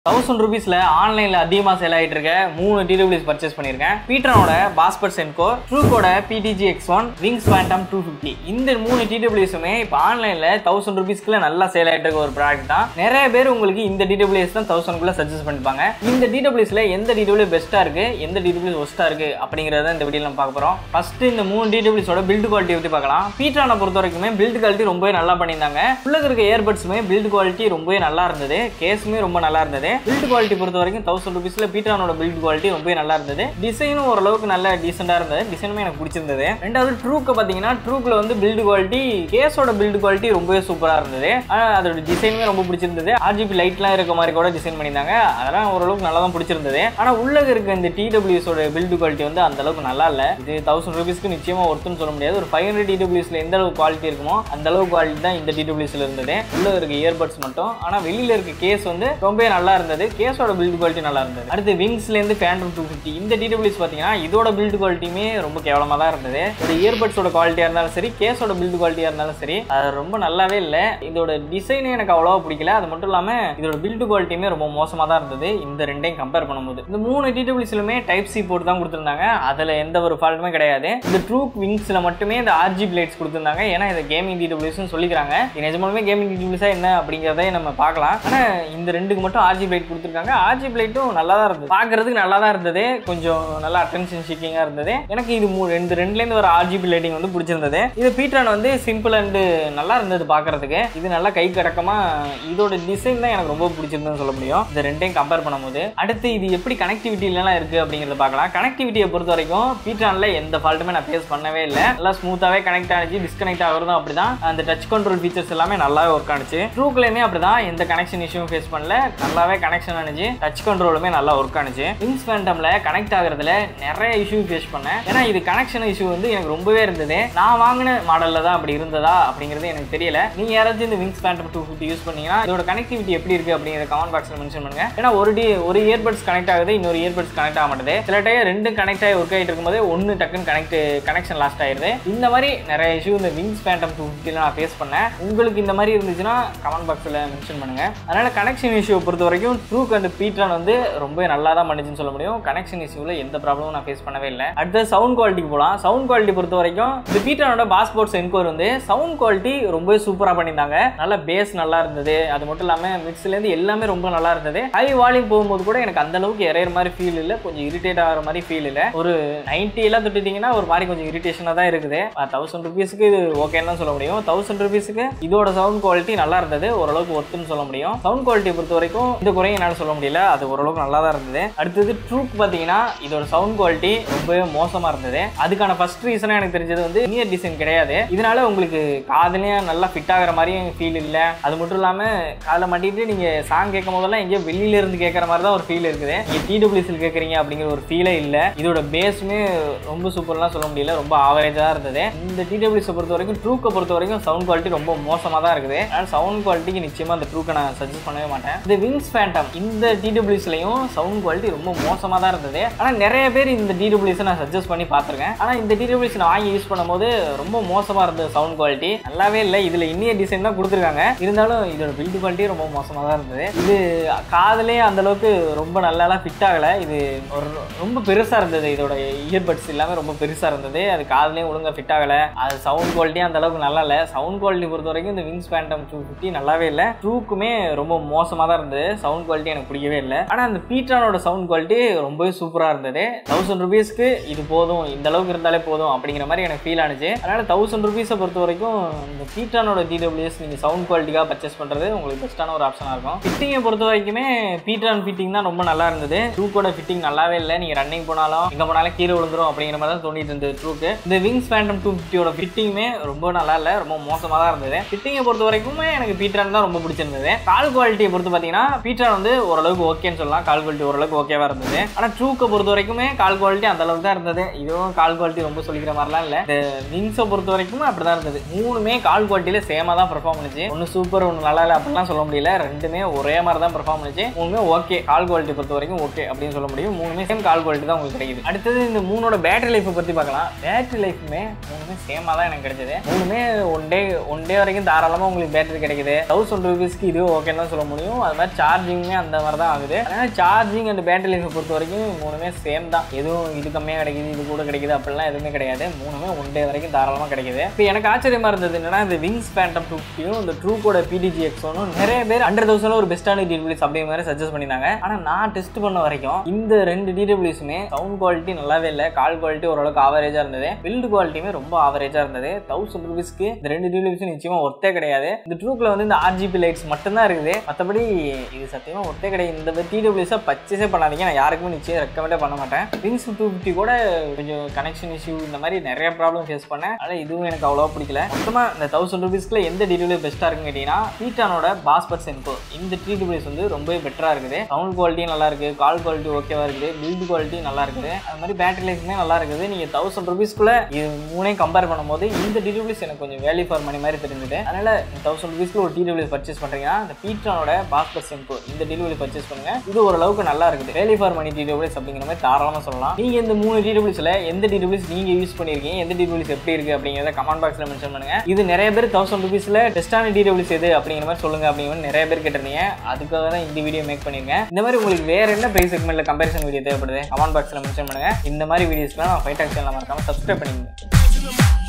thousand ருபீஸ்ல ஆன்லைன்ல அதிகமாக sale ஆகிட்டு இருக்க மூணு டிடபிள்யூஸ் பர்ச்சேஸ் பண்ணியிருக்கேன் பீட்டரோட பாஸ்பர் சென்கோ ட்ரூக்கோட BTG X one Wings Phantom two fifty இந்த மூணு டிடபிள்யூஸுமே இப்போ ஆன்லைன்ல தௌசண்ட் ருபீஸ்க்குள்ள நல்லா சேல் ஆகிட்டு இருக்க ஒரு ப்ராடக்ட் தான் நிறைய பேர் உங்களுக்கு இந்த டிடபிள்யூஸ் தான் தௌசண்ட்குள்ள சஜஸ்ட் பண்ணிப்பாங்க இந்த டிடபிள்யூஸ்ல எந்த டிடபிள்யூ பெஸ்ட்டாக இருக்கு எந்த டிடபிள்யூ ஒஸ்ட்டாக இருக்கு அப்படிங்கிறத இந்த வீடியோ நம்ம பார்க்க போகிறோம் ஃபர்ஸ்ட் இந்த மூணு டிடபிள்யூஸோட பில்டு குவாலிட்டி பற்றி பார்க்கலாம் பீட்ரானை பொறுத்த வரைக்குமே பில்டு குவாலிட்டி ரொம்பவே நல்லா பண்ணியிருந்தாங்க உள்ள இருக்க இயர்பட்ஸுமே பில்டு குவாலிட்டி ரொம்பவே நல்லா இருந்தது கேஸுமே ரொம்ப நல்லா இருந்தது பில்ட் குவாலிட்டி பொறுத்த வரைக்கும் தௌசண்ட் ருபீஸ்ல பீட்ரானோட பில்ட் குவாலிட்டி ரொம்ப நல்லா இருந்தது டிசைனும் ஓரளவுக்கு நல்ல டீசெண்டா இருந்தது டிசைனுமே எனக்கு பிடிச்சிருந்தது ரெண்டாவது ட்ரூக்க பாத்தீங்கன்னா ட்ரூக்ல வந்து பில்ட் குவாலிட்டி கேஸோட பில்ட் குவாலிட்டி ரொம்பவே சூப்பரா இருந்தது ஆனா அதோட டிசைனுமே ரொம்ப பிடிச்சிருந்தது ஆர்ஜிபி லைட்லாம் இருக்க மாதிரி கூட டிசைன் பண்ணியிருந்தாங்க அதெல்லாம் ஓரளவுக்கு நல்லா தான் பிடிச்சிருந்தது ஆனா உள்ள இருக்க இந்த டிடபிள்யூஸோட பில்ட் குவாலிட்டி வந்து அந்த அளவுக்கு நல்லா இல்ல இது தௌசண்ட் ருபீஸ்க்கு நிச்சயமா ஒருத்தன்னு சொல்ல முடியாது ஒரு ஃபைவ் ஹண்ட்ரட் டிடபிள்யூஸ்ல எந்த அளவுக்கு குவாலிட்டி இருக்குமோ அந்த அளவு குவாலிட்டி தான் இந்த டிடபிள்யூஸ்ல இருந்தது உள்ள இருக்க இயர்பட்ஸ் மட்டும் ஆனா வெளியில இருக்க கேஸ் வந்து ரொம்பவே நல்லா இருந்தது கேஸோட பில்ட் குவாலிட்டி நல்லா இருந்தது அடுத்து விங்ஸ்ல இருந்து ஃபேண்டம் டூ ஃபிஃப்டி இந்த டிடபிள்யூஸ் பாத்தீங்கன்னா இதோட பில்ட் குவாலிட்டியுமே ரொம்ப கேவலமா தான் இருந்தது ஒரு இயர்பட்ஸோட குவாலிட்டியா இருந்தாலும் சரி கேஸோட பில்ட் குவாலிட்டியா இருந்தாலும் சரி அது ரொம்ப நல்லாவே இல்லை இதோட டிசைன் எனக்கு அவ்வளவா பிடிக்கல அது மட்டும் இல்லாம இதோட பில்ட் குவாலிட்டியுமே ரொம்ப மோசமா தான் இருந்தது இந்த ரெண்டையும் கம்பேர் பண்ணும்போது இந்த மூணு டிடபிள்யூஸ்லுமே டைப் சி போட்டு தான் கொடுத்துருந்தாங்க அதுல எந்த ஒரு ஃபால்ட்டுமே கிடையாது இந்த ட்ரூக் விங்ஸ்ல மட்டுமே இந்த ஆர்ஜி பிளேட்ஸ் கொடுத்துருந்தாங்க ஏன்னா இது கேமிங் டிடபிள்யூஸ் சொல்லிக்கிறாங்க இது நிஜமாலுமே கேமிங் டிடபிள்யூஸா என்ன அப்படிங்கிறத நம்ம பார்க்கலாம் ஆனா இந்த ரெண்டுக்கு மட்டும் ஆர்ஜி பிளேட் கொடுத்துருக்காங்க ஆர்ஜி பிளேட்டும் நல்லா தான் இருந்தது பார்க்கறதுக்கு நல்லா தான் இருந்தது கொஞ்சம் நல்லா அட்டென்ஷன் ஷீக்கிங்காக இருந்தது எனக்கு இது மூ ரெண்டு ரெண்டுலேருந்து வர ஆர்ஜிபி லைட்டிங் வந்து பிடிச்சிருந்தது இது பீட்ரான் வந்து சிம்பிள் அண்டு நல்லா இருந்தது பார்க்கறதுக்கு இது நல்லா கை கடக்கமா இதோட டிசைன் தான் எனக்கு ரொம்ப பிடிச்சிருந்ததுன்னு சொல்ல முடியும் இந்த ரெண்டையும் கம்பேர் பண்ணும்போது அடுத்து இது எப்படி கனெக்டிவிட்டிலாம் இருக்கு அப்படிங்கிறத பார்க்கலாம் கனெக்டிவிட்டியை பொறுத்த வரைக்கும் பீட்ரான்ல எந்த ஃபால்ட்டுமே நான் ஃபேஸ் பண்ணவே இல்லை நல்லா ஸ்மூத்தாவே கனெக்ட் ஆனிச்சு டிஸ்கனெக்ட் ஆகிறதும் அப்படிதான் அந்த டச் கண்ட்ரோல் ஃபீச்சர்ஸ் எல்லாமே நல்லாவே ஒர்க் ஆனிச்சு ட்ரூக்லேயுமே அப்படிதான் எந்த கனெக்ஷன் இஷ்யூ ஃபேஸ் பண்ணல நல்லாவே கனெக்ஷன் ஆனிச்சு டச் கண்ட்ரோலுமே நல்லா ஒர்க் ஆனிச்சு விங்ஸ் ஃபேண்டம்ல கனெக்ட் ஆகுறதுல நிறைய இஷ்யூ ஃபேஸ் பண்ணேன் ஏன்னா இது கனெக்ஷன் இஷ்யூ வந்து எனக்கு ரொம்பவே இருந்தது நான் வாங்கின மாடல்ல தான் அப்படி இருந்ததா அப்படிங்கிறது எனக்கு தெரியல நீங்க யாராச்சும் இந்த Wings Phantom two fifty use பண்ணீங்கன்னா இதோட கனெக்டிவிட்டி எப்படி இருக்கு அப்படிங்கிற கமெண்ட் பாக்ஸ்ல மென்ஷன் பண்ணுங்க ஏன்னா ஒரு டி ஒரு இயர்பட்ஸ் கனெக்ட் ஆகுது இன்னொரு இயர்பட்ஸ் கனெக்ட் ஆக மாட்டேது சில டைம் ரெண்டும் கனெக்ட் ஆகி ஒர்க் ஆகிட்டு இருக்கும்போது ஒன்று டக்குன்னு கனெக்ட் கனெக்ஷன் லாஸ்ட் ஆயிருது இந்த மாதிரி நிறைய இஷ்யூ இந்த விங்ஸ் ஃபேண்டம் டூ ஃபிஃப்டியில் நான் ஃபேஸ் பண்ணேன் உங்களுக்கு இந்த மாதிரி இருந்துச்சுன்னா கமெண்ட் பாக்ஸில் மென்ஷன் பண்ணுங்க அதனால கனெக்ஷன் இஷ்யூ பொறுத்த வரைக்கும் ட்ரூக் அண்ட் பீட்ரான் வந்து ரொம்ப நல்லா தான் பண்ணுச்சுன்னு சொல்ல முடியும் கனெக்ஷன் இஷ்யூவில் எந்த ப்ராப்ளமும் நான் ஃபேஸ் பண்ணவே இல்லை அடுத்து சவுண்ட் குவாலிட்டிக்கு போகலாம் சவுண்ட் குவாலிட்டி பொறுத்த வரைக்கும் இந்த பீட்ரானோட பாஸ்போர்ட்ஸ் என்கோர் வந்து சவுண்ட் குவாலிட்டி ரொம்பவே சூப்பராக பண்ணியிருந்தாங்க நல்ல பேஸ் நல்லா இருந்தது அது மட்டும் இல்லாமல் மிக்ஸ்லேருந்து எல்லாமே ரொம்ப நல்லா இருந்தது ஹை வால்யூம் போகும்போது கூட எனக்கு அந்த அளவுக்கு இறையிற மாதிரி ஃபீல் இல்லை கொஞ்சம் இரிட்டேட் ஆகிற மாதிரி ஃபீல் இல்லை ஒரு நைன்ட்டி எல்லாம் தொட்டுட்டீங்கன்னா ஒரு மாதிரி கொஞ்சம் இரிட்டேஷனாக தான் இருக்குது தௌசண்ட் ருபீஸ்க்கு இது ஓகேன்னு தான் சொல்ல முடியும் தௌசண்ட் ருபீஸுக்கு இதோட சவுண்ட் குவாலிட்டி நல்லா இருந்தது ஓரளவுக்கு ஒத்துன்னு சொல்ல முடியும் சவுண்ட் குவாலிட்டி பொறுத்த வரைக்கும் இந்த குறையும் என்னால் சொல்ல முடியல அது ஓரளவுக்கு நல்லா தான் இருந்தது அடுத்தது ட்ரூக் பார்த்தீங்கன்னா இதோட சவுண்ட் குவாலிட்டி ரொம்பவே மோசமாக இருந்தது அதுக்கான ஃபர்ஸ்ட் ரீசனாக எனக்கு தெரிஞ்சது வந்து நியர் டிசைன் கிடையாது இதனால உங்களுக்கு காதுலயும் நல்லா ஃபிட் ஆகிற மாதிரியும் ஃபீல் இல்லை அது மட்டும் இல்லாமல் காதில் மாட்டிட்டு நீங்கள் சாங் கேட்கும் போதெல்லாம் எங்கேயோ வெளியில இருந்து கேட்குற மாதிரி தான் ஒரு ஃபீல் இருக்குது நீங்கள் டிடபிள்யூசில் கேட்குறீங்க அப்படிங்கிற ஒரு ஃபீலே இல்லை இதோட பேஸுமே ரொம்ப சூப்பர்லாம் சொல்ல முடியல ரொம்ப ஆவரேஜாக தான் இருந்தது இந்த டிடபிள்யூஸை பொறுத்த வரைக்கும் ட்ரூக்கை பொறுத்த வரைக்கும் சவுண்ட் குவாலிட்டி ரொம்ப மோசமாக தான் இருக்குது அதனால் சவுண்ட் குவாலிட்டிக்கு நிச்சயமாக அந்த ட்ரூக்கை நான் சஜஸ்ட் பண்ணவே மாட்டேன் இந்த விங்ஸ் ஃபேண்டம் இந்த டிடபிள்யூஸ்லையும் சவுண்ட் குவாலிட்டி ரொம்ப மோசமாக தான் இருந்தது ஆனால் நிறைய பேர் இந்த டிடபிள்யூஸை நான் சஜஸ்ட் பண்ணி பார்த்துருக்கேன் ஆனால் இந்த டிடபிள்யூஸ் நான் வாங்கி யூஸ் பண்ணும்போது ரொம்ப மோசமாக இருந்தது சவுண்ட் குவாலிட்டி நல்லாவே இல்லை இதில் இன்னிய டிசைன் தான் கொடுத்துருக்காங்க இருந்தாலும் இதோட பில்டு குவாலிட்டி ரொம்ப மோசமாக தான் இருந்தது இது காதுலேயே அந்த அளவுக்கு ரொம்ப நல்லாலாம் ஃபிட் ஆகலை இது ஒரு ரொம்ப பெருசாக இருந்தது இதோட இயர்பட்ஸ் எல்லாமே ரொம்ப பெருசாக இருந்தது அது காதுலேயும் ஒழுங்காக ஃபிட் ஆகலை அது சவுண்ட் குவாலிட்டியும் அந்த அளவுக்கு நல்லா இல்லை சவுண்ட் குவாலிட்டி பொறுத்த வரைக்கும் இந்த விங்ஸ் பேண்டம் டூ ஃபிஃப்டி நல்லாவே இல்லை ட்ரூக்குமே ரொம்ப மோசமாக தான் இருந்தது சவுண்ட் குவாலிட்டி எனக்கு பிடிக்கவே இல்லை ஆனால் அந்த பீட்ரானோட சவுண்ட் குவாலிட்டி ரொம்பவே சூப்பராக இருந்தது தௌசண்ட் ருபீஸ்க்கு இது போதும் இந்த அளவுக்கு இருந்தாலே போதும் அப்படிங்கிற மாதிரி எனக்கு ஃபீல் ஆனிச்சு அதனால தௌசண்ட் ருபீஸை பொறுத்த வரைக்கும் இந்த பீட்ரானோட டிடபிள்யூஎஸ் நீங்கள் சவுண்ட் குவாலிட்டிக்காக பர்ச்சேஸ் பண்ணுறது உங்களுக்கு பெஸ்ட்டான ஒரு ஆப்ஷனாக இருக்கும் ஃபிட்டிங்கை பொறுத்த வரைக்குமே பீட்ரான் ஃபிட்டிங் தான் ரொம்ப நல்லா இருந்தது ட்ரூக்கோட ஃபிட்டிங் நல்லாவே இல்லை நீங்கள் ரன்னிங் போனாலும் எங்கே போனாலும் கீழே விழுந்துரும் அப்படிங்கிற மாதிரி தான் தோண்டிட்டு இருந்தது ட்ரூக்கு இந்த விங்ஸ் ஃபேண்டம் டூ ஃபிஃப்டியோட ஃபிட்டிங்குமே ரொம்ப நல்லா இல்லை ரொம்ப மோசமாக தான் இருந்தது ஃபிட்டிங்கை பொறுத்த வரைக்குமே எனக்கு பீட்ரான் தான் ரொம்ப பிடிச்சிருந்தது கால் குவாலிட்டியை பொறுத்து பார்த்தீங்கன்னா பீட்ரான் வந்து ஓரளவுக்கு ஓகேன்னு சொல்லலாம் கால் குவாலிட்டி ஓரளவுக்கு ஓகேவா இருந்தது ஆனால் ட்ரூக்கை பொறுத்த வரைக்குமே கால் குவாலிட்டி அந்த அளவுக்கு தான் இருந்தது இதுவும் கால் குவாலிட்டி ரொம்ப சொல்லிக்கிற மாதிரிலாம் இல்லை இந்த விங்ஸை பொறுத்த வரைக்கும் அப்படி தான் இருந்தது மூணுமே கால் குவாலிட்டியில் சேமாக தான் பெர்ஃபார்ம் பண்ணுச்சு ஒன்று சூப்பர் ஒன்று நல்லா இல்லை அப்படிலாம் சொல்ல முடியல ரெண்டுமே ஒரே மாதிரி தான் பெர்ஃபார்ம் பண்ணுச்சு மூணுமே ஓகே கால் குவாலிட்டி பொறுத்த வரைக்கும் ஓகே அப்படின்னு சொல்ல முடியும் மூணுமே சேம் கால் குவாலிட்டி தான் உங்களுக்கு கிடைக்குது அடுத்தது இந்த மூணோட பேட்டரி லைஃப்பை பற்றி பார்க்கலாம் பேட்டரி லைஃப்மே மூணுமே சேமாக தான் எனக்கு கிடைச்சது மூணுமே ஒன் டே ஒன் டே வரைக்கும் தாராளமாக உங்களுக்கு பேட்டரி கிடைக்குது தௌசண்ட் ருபீஸ்க்கு இது ஓகேன்னு தான் சொல்ல முடியும் அது மாதிரி சார்ஜ் சார்ஜிங்குமே அந்த மாதிரி தான் ஆகுது அதனால் சார்ஜிங் அண்ட் பேட்டரி லைஃபை பொறுத்த வரைக்கும் மூணுமே சேம் தான் எதுவும் இது கம்மியாக கிடைக்குது இது கூட கிடைக்குது அப்படிலாம் எதுவுமே கிடையாது மூணுமே ஒன் டே வரைக்கும் தாராளமாக கிடைக்குது இப்போ எனக்கு ஆச்சரியமாக இருந்தது என்னன்னா இந்த விங்ஸ் பேண்டம் டூ ஃபிஃப்டியும் இந்த ட்ரூ கூட பிடிஜி எக்ஸோனும் நிறைய பேர் ஹண்ட்ரட் தௌசண்ட் ஒரு பெஸ்ட்டான டிடபிள்யூஸ் அப்படிங்கிற மாதிரி சஜஸ்ட் பண்ணியிருந்தாங்க ஆனால் நான் டெஸ்ட் பண்ண வரைக்கும் இந்த ரெண்டு டிடபிள்யூஸுமே சவுண்ட் குவாலிட்டி நல்லாவே இல்லை கால் குவாலிட்டி ஓரளவுக்கு ஆவரேஜாக இருந்தது பில்டு குவாலிட்டியுமே ரொம்ப ஆவரேஜாக இருந்தது தௌசண்ட் ருபீஸ்க்கு இந்த ரெண்டு டிடபிள்யூஸும் நிச்சயமாக ஒர்த்தே கிடையாது இந்த ட்ரூக்கில் வந்து இந்த ஆர்ஜிபி லைட்ஸ் மட்டும்தான் இருக்குது மற்றபடி இது சத்தியமாக ஒர்த்தே கிடையாது இந்த டிடபிள்யூஸை பர்ச்சேஸே பண்ணாதீங்க நான் யாருக்குமே நிச்சயம் ரெக்கமெண்டே பண்ண மாட்டேன் விங்ஸ் டூ ஃபிஃப்டி கூட கொஞ்சம் கனெக்ஷன் இஷ்யூ இந்த மாதிரி நிறைய ப்ராப்ளம் ஃபேஸ் பண்ணேன் அதனால் இதுவும் எனக்கு அவ்வளோவா பிடிக்கல மொத்தமாக இந்த தௌசண்ட் ருபீஸ்க்குள்ள எந்த டிடபிள்யூ பெஸ்ட்டாக இருக்குன்னு கேட்டிங்கன்னா பீட்டானோட பாஸ்பர் சென்கோ இந்த டிடபிள்யூஸ் வந்து ரொம்பவே பெட்டராக இருக்குது சவுண்ட் குவாலிட்டியும் நல்லா இருக்குது கால் குவாலிட்டி ஓகேவா இருக்குது பில்டு குவாலிட்டி நல்லா இருக்குது அது மாதிரி பேட்டரி லைஃப்மே நல்லா இருக்குது நீங்கள் தௌசண்ட் ருபீஸ்க்குள்ள இது மூணையும் கம்பேர் பண்ணும்போது இந்த டிடபிள்யூஸ் எனக்கு கொஞ்சம் வேல்யூ ஃபார் மணி மாதிரி தெரிஞ்சது அதனால் தௌசண்ட் ருபீஸ்க்கு ஒரு டிடபிள்யூ பர்ச்சேஸ் பண்ணுறீங்கன்னா இந்த பீட்டானோட பாஸ்பர் சென்கோ இந்த டிடபிள்யூ பர்ச்சேஸ் பண்ணுங்க இது ஓரளவுக்கு நல்லா இருக்குது வேல்யூ ஃபார் மணி டிடபிள்யூஸ் அப்படிங்கிற மாதிரி தாராளமாக சொல்லலாம் நீங்கள் இந்த மூணு டிடபிள்யூஸில் எந்த டிடபிள்யூஸ் நீங்கள் யூஸ் பண்ணியிருக்கீங்க எந்த டிடபிள்யூஸ் எப்படி இருக்குது அப்படிங்கிறத கமெண்ட் பாக்ஸில் மென்ஷன் பண்ணுங்க இது நிறைய பேர் தௌசண்ட் ருபீஸில் பெஸ்ட்டான டிடபிள்யூஸ் எது அப்படிங்கிற மாதிரி சொல்லுங்க அப்படிங்கிற மாதிரி நிறைய பேர் கேட்டிருந்தீங்க அதுக்காக தான் இந்த வீடியோ மேக் பண்ணியிருக்கேன் இந்த மாதிரி உங்களுக்கு வேற என்ன ப்ரைஸ் செக்மெண்ட்டில் கம்பேரிசன் வீடியோ தேவைப்படுது கமெண்ட் பாக்ஸில் மென்ஷன் பண்ணுங்க இந்த மாதிரி வீடியோஸ்லாம் நான் ஃபைட் ஆக்ஷனில் மறக்காம சப்ஸ்கிரைப் பண்ணிக்கோங்க